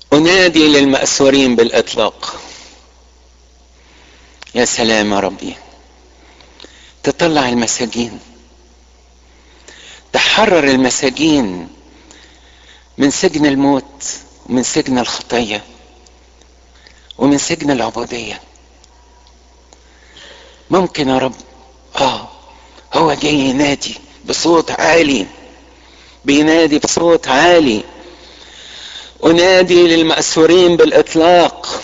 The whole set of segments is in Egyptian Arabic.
انادي للمأسورين بالاطلاق يا سلام يا ربي تطلع المساجين تحرر المساجين من سجن الموت ومن سجن الخطيه ومن سجن العبوديه ممكن يا رب اه هو جاي ينادي بصوت عالي بينادي بصوت عالي انادي للمأسورين بالاطلاق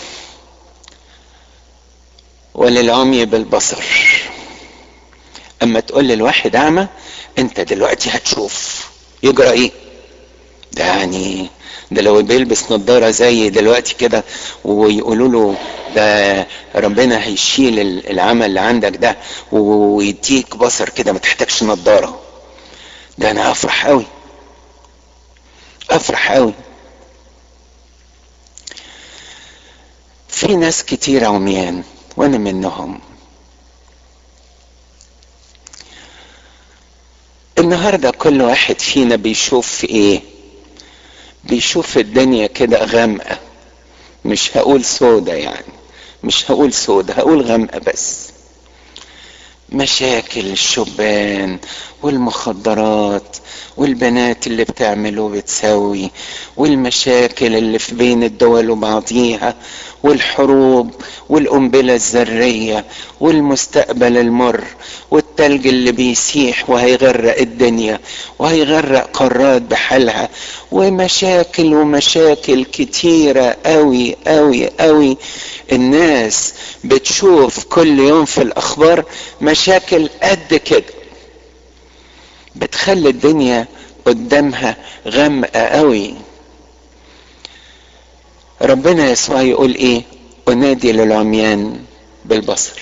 وللعمي بالبصر اما تقول للواحد اعمى انت دلوقتي هتشوف يجرى ايه ده يعني ده لو بيلبس نظاره زي دلوقتي كده ويقولوا له ده ربنا هيشيل العمل اللي عندك ده ويديك بصر كده ما تحتاجش نظاره ده انا افرح قوي افرح قوي في ناس كتير عميان وانا منهم النهارده كل واحد فينا بيشوف في ايه بيشوف الدنيا كده غامقه مش هقول سودة يعني مش هقول سودة هقول غامقه بس مشاكل الشبان والمخدرات والبنات اللي بتعمل وبتسوي والمشاكل اللي في بين الدول وبعضيها والحروب والقنبلة الذرية والمستقبل المر والتلج اللي بيسيح وهيغرق الدنيا وهيغرق قارات بحالها ومشاكل ومشاكل كتيرة قوي قوي قوي الناس بتشوف كل يوم في الأخبار مشاكل قد كده بتخلي الدنيا قدامها غامقة قوي ربنا يسوع يقول ايه انادي للعميان بالبصر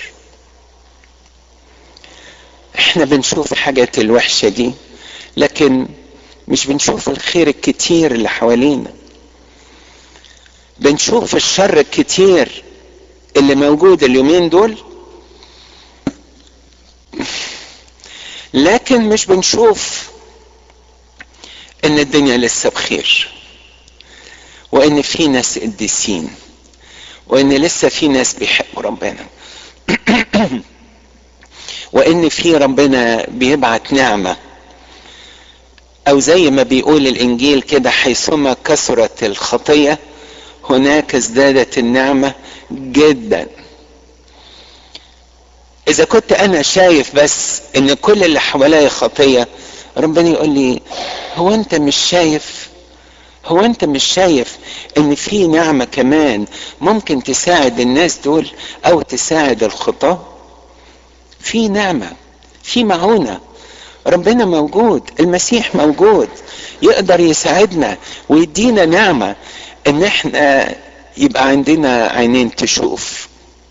احنا بنشوف الحاجات الوحشة دي لكن مش بنشوف الخير الكتير اللي حوالينا بنشوف الشر الكتير اللي موجود اليومين دول لكن مش بنشوف ان الدنيا لسه بخير وان في ناس قديسين وان لسه في ناس بيحبوا ربنا وان في ربنا بيبعت نعمه او زي ما بيقول الانجيل كده حيثما كثرت الخطيه هناك ازدادت النعمه جدا اذا كنت انا شايف بس ان كل اللي حواليا خطيه ربنا يقول لي هو انت مش شايف هو انت مش شايف ان في نعمة كمان ممكن تساعد الناس دول او تساعد الخطاة في نعمة في معونة ربنا موجود المسيح موجود يقدر يساعدنا ويدينا نعمة ان احنا يبقى عندنا عينين تشوف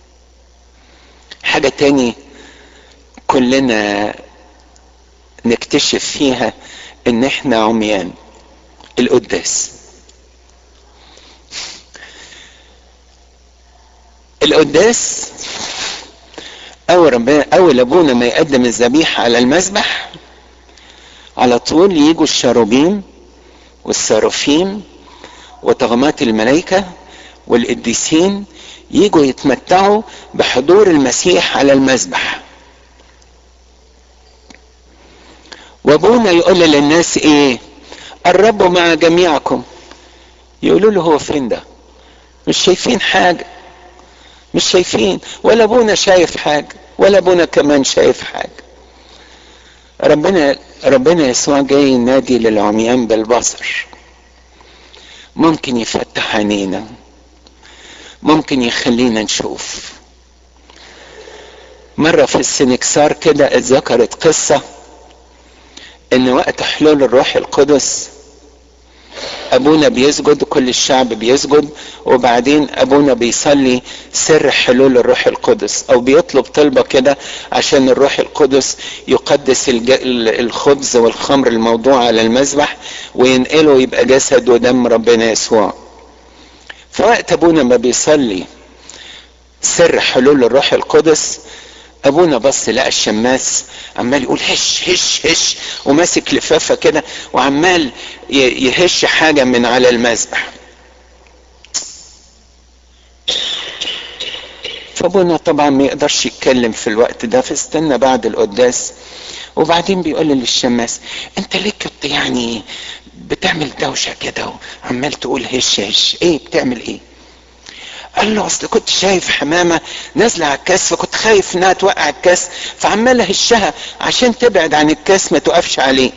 حاجة تاني كلنا نكتشف فيها ان احنا عميان القداس القداس اول ربنا اول ابونا ما يقدم الذبيحه على المذبح على طول يجوا الشاروبيم والسرافيم وطغمات الملائكه والقديسين يجوا يتمتعوا بحضور المسيح على المذبح وابونا يقول للناس ايه الرب مع جميعكم يقولوا له هو فين ده مش شايفين حاجه مش شايفين ولا ابونا شايف حاجه ولا ابونا كمان شايف حاجه ربنا ربنا يسوع جاي ينادي للعميان بالبصر ممكن يفتح عينينا ممكن يخلينا نشوف مرة في السنكسار كده اتذكرت قصة ان وقت حلول الروح القدس ابونا بيسجد كل الشعب بيسجد وبعدين ابونا بيصلي سر حلول الروح القدس او بيطلب طلبة كده عشان الروح القدس يقدس الخبز والخمر الموضوع على المذبح وينقله يبقى جسد ودم ربنا يسوع فوقت ابونا ما بيصلي سر حلول الروح القدس ابونا بص لقى الشماس عمال يقول هش هش هش وماسك لفافه كده وعمال يهش حاجه من على المذبح فابونا طبعا ما يقدرش يتكلم في الوقت ده فاستنى بعد القداس وبعدين بيقول للشماس انت ليه كنت يعني بتعمل دوشة كده وعمال تقول هش هش ايه بتعمل ايه قال له اصل كنت شايف حمامة نازلة على الكاس فكنت خايف انها توقع الكاس فعمال اهشها عشان تبعد عن الكاس ما توقفش عليه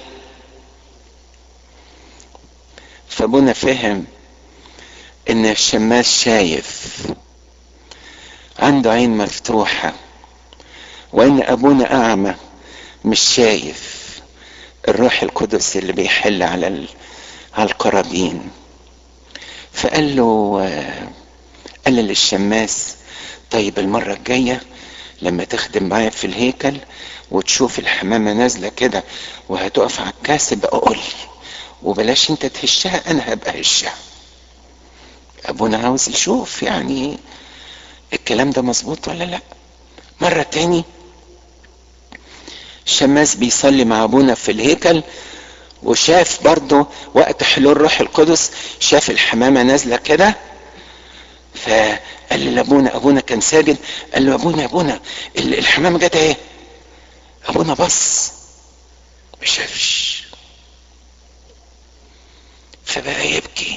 فابونا فهم ان الشماس شايف عنده عين مفتوحة وان ابونا اعمى مش شايف الروح القدس اللي بيحل على ال... على القرابين فقال له قال للشماس طيب المرة الجاية لما تخدم معايا في الهيكل وتشوف الحمامة نازلة كده وهتقف على الكاس بقى قول لي وبلاش انت تهشها انا هبقى هشها ابونا عاوز يشوف يعني الكلام ده مظبوط ولا لا مرة تاني الشماس بيصلي مع ابونا في الهيكل وشاف برضه وقت حلول روح القدس شاف الحمامة نازلة كده فقال لابونا ابونا كان ساجد قال له ابونا ابونا الحمامة جت ايه ابونا بص ما شافش فبقى يبكي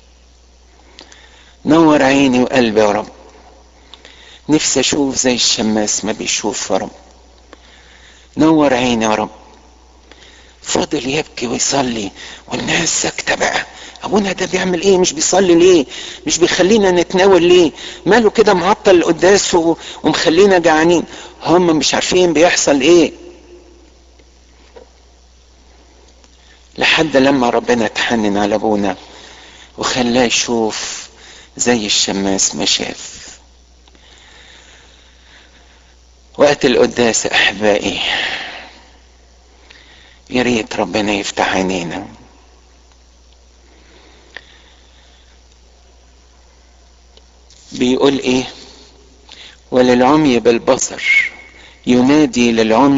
نور عيني وقلبي يا رب نفسي اشوف زي الشماس ما بيشوف يا رب نور عيني يا رب فضل يبكي ويصلي والناس ساكتة بقى ابونا ده بيعمل ايه مش بيصلي ليه مش بيخلينا نتناول ليه ماله كده معطل القداس ومخلينا جعانين هم مش عارفين بيحصل ايه لحد لما ربنا تحنن على ابونا وخلاه يشوف زي الشماس ما شاف وقت القداس احبائي يا ريت ربنا يفتح عينينا بيقول ايه وللعمي بالبصر ينادي للعمي